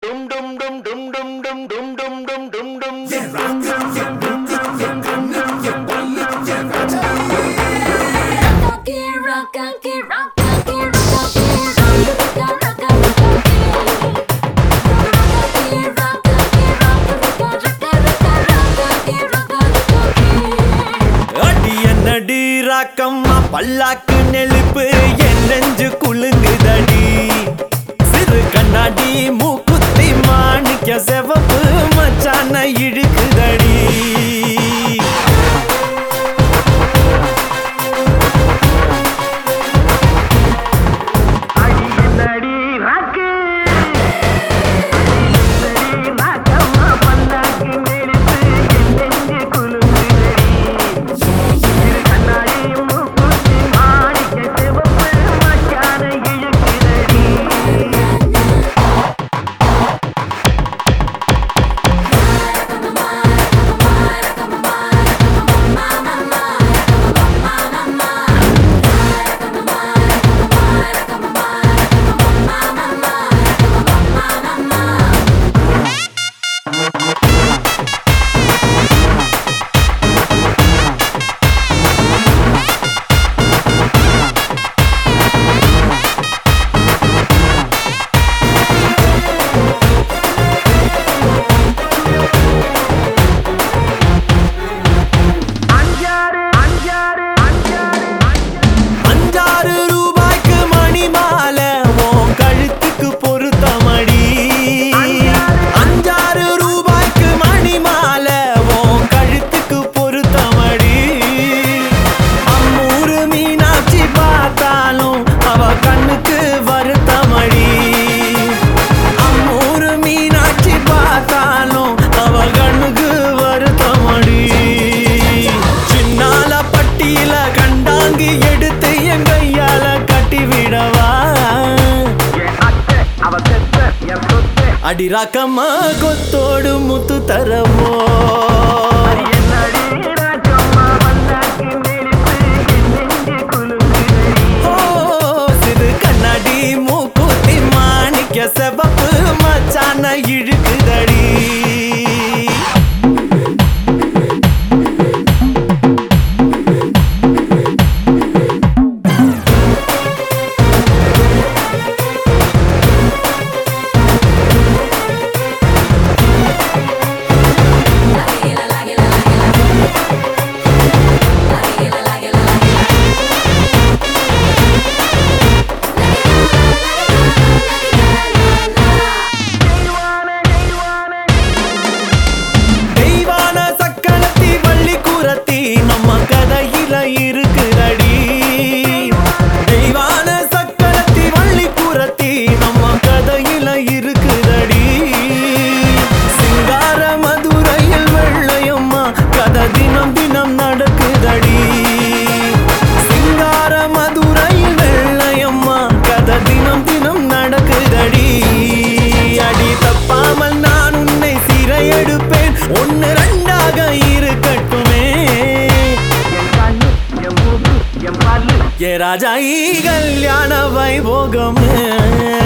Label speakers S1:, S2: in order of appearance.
S1: அடிய நடி ராக்கம்மா பல்லாக்கு நெழுப்பு என் நெஞ்சு குலுங்குதடி சிறு கண்ணாடி மூக்குத்தி மாணிக்க செவப்பு மச்சான இழுக்குதடி அஞ்சாறு ரூபாய்க்கு மணி மாலை உன் கழுத்துக்கு பொருத்தமடி அஞ்சாறு ரூபாய்க்கு மணி மாலை உன் கழுத்துக்கு பொருத்தமடி அம்மூரு மீனாட்சி பார்த்தாலும் அவ கண்ணுக்கு வருத்தமடி அம்மூரு மீனாட்சி பார்த்தாலும் அவ கண்ணுக்கு வருத்தமடி சின்னால பட்டியில கண்டாங்கி எடுத்து என் கையால கட்டி விடவா அடிராக்கம்மா கொத்தோடு முத்து தரவோ ஓ, சிறு கண்ணாடி மூக்குத்தி மாணிக்க செவப்பு மச்சான இழுக்குதடி தெய்வான சக்கரத்தி வள்ளி கூரத்தி நம்ம கதையில இருக்குதடி தெய்வான சக்கரத்தி வள்ளி கூரத்தி நம்ம கதையில இருக்குதடி சிங்கார மதுரையில் வெள்ளையம்மா கதை தினம் தினம் நடக்குதடி சிங்கார மதுரையில் வெள்ளையம்மா கதை தினம் தினம் நடக்குதடி அடி தப்பாமல் நான் உன்னை சிறையெடுப்பேன் ஒன்னு ரெண்டாக இருக்கட்டுமே ஏ ராஜா ஈ கல்யாண வைபோகமே